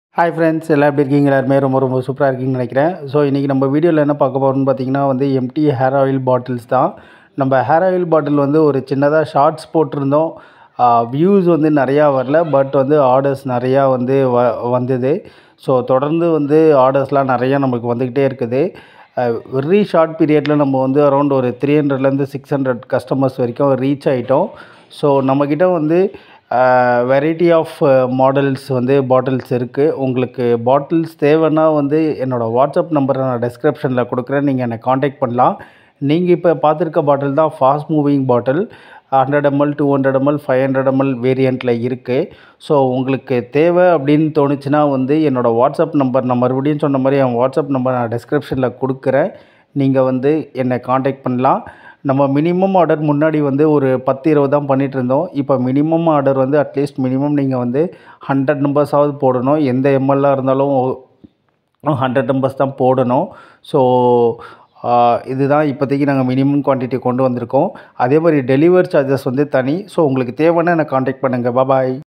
hi friends எல்லாம் எப்படி இருக்கீங்க எல்லாருமே ரொம்ப ரொம்ப சூப்பராக இருக்கீங்கன்னு நினைக்கிறேன் ஸோ இன்றைக்கி நம்ம வீடியோவில் என்ன பார்க்க போகிறோம்னு பார்த்தீங்கன்னா வந்து எம்டி ஹேர் ஆயில் பாட்டில்ஸ் தான் நம்ம ஹேர் ஆயில் பாட்டில் வந்து ஒரு சின்னதாக ஷார்ட்ஸ் போட்டிருந்தோம் வியூஸ் வந்து நிறையா வரல பட் வந்து ஆர்டர்ஸ் நிறையா வந்து வ வந்தது ஸோ தொடர்ந்து வந்து ஆர்டர்ஸ்லாம் நிறையா நமக்கு வந்துக்கிட்டே இருக்குது வெரி ஷார்ட் பீரியடில் நம்ம வந்து அரௌண்ட் ஒரு த்ரீ ஹண்ட்ரட்லேருந்து சிக்ஸ் ஹண்ட்ரட் கஸ்டமர்ஸ் வரைக்கும் ரீச் ஆகிட்டோம் ஸோ நம்மக்கிட்ட வந்து வெரைட்டி ஆஃப் மாடல்ஸ் வந்து பாட்டில்ஸ் இருக்குது உங்களுக்கு பாட்டில்ஸ் தேவைன்னா வந்து என்னோடய வாட்ஸ்அப் நம்பரை நான் டிஸ்கிரிப்ஷனில் கொடுக்குறேன் நீங்கள் என்னை காண்டாக்ட் பண்ணலாம் நீங்கள் இப்போ பார்த்துருக்க பாட்டில் தான் fast moving bottle hundred ML two hundred ML five hundred ML வேரியண்ட்டில் இருக்குது ஸோ உங்களுக்கு தேவை அப்படின்னு தோணுச்சுன்னா வந்து என்னோடய வாட்ஸ்அப் நம்பர் நான் மறுபடியும் சொன்ன மாதிரி என் வாட்ஸ்அப் நம்பர் நான் டிஸ்கிரிப்ஷனில் கொடுக்குறேன் நீங்கள் வந்து என்னை காண்டாக்ட் பண்ணலாம் நம்ம மினிமம் ஆர்டர் முன்னாடி வந்து ஒரு பத்து இருபது தான் பண்ணிகிட்டு இருந்தோம் இப்போ மினிமம் ஆர்டர் வந்து அட்லீஸ்ட் மினிமம் நீங்கள் வந்து ஹண்ட்ரட் நம்பர்ஸாவது போடணும் எந்த எம்எல்லாக இருந்தாலும் ஹண்ட்ரட் நம்பர்ஸ் தான் போடணும் ஸோ இதுதான் இப்போதைக்கு நாங்கள் மினிமம் குவான்டிட்டி கொண்டு வந்திருக்கோம் அதே மாதிரி டெலிவரி சார்ஜஸ் வந்து தனி ஸோ உங்களுக்கு தேவைன்னா எனக்கு காண்டாக்ட் பண்ணுங்கள் பாபாய்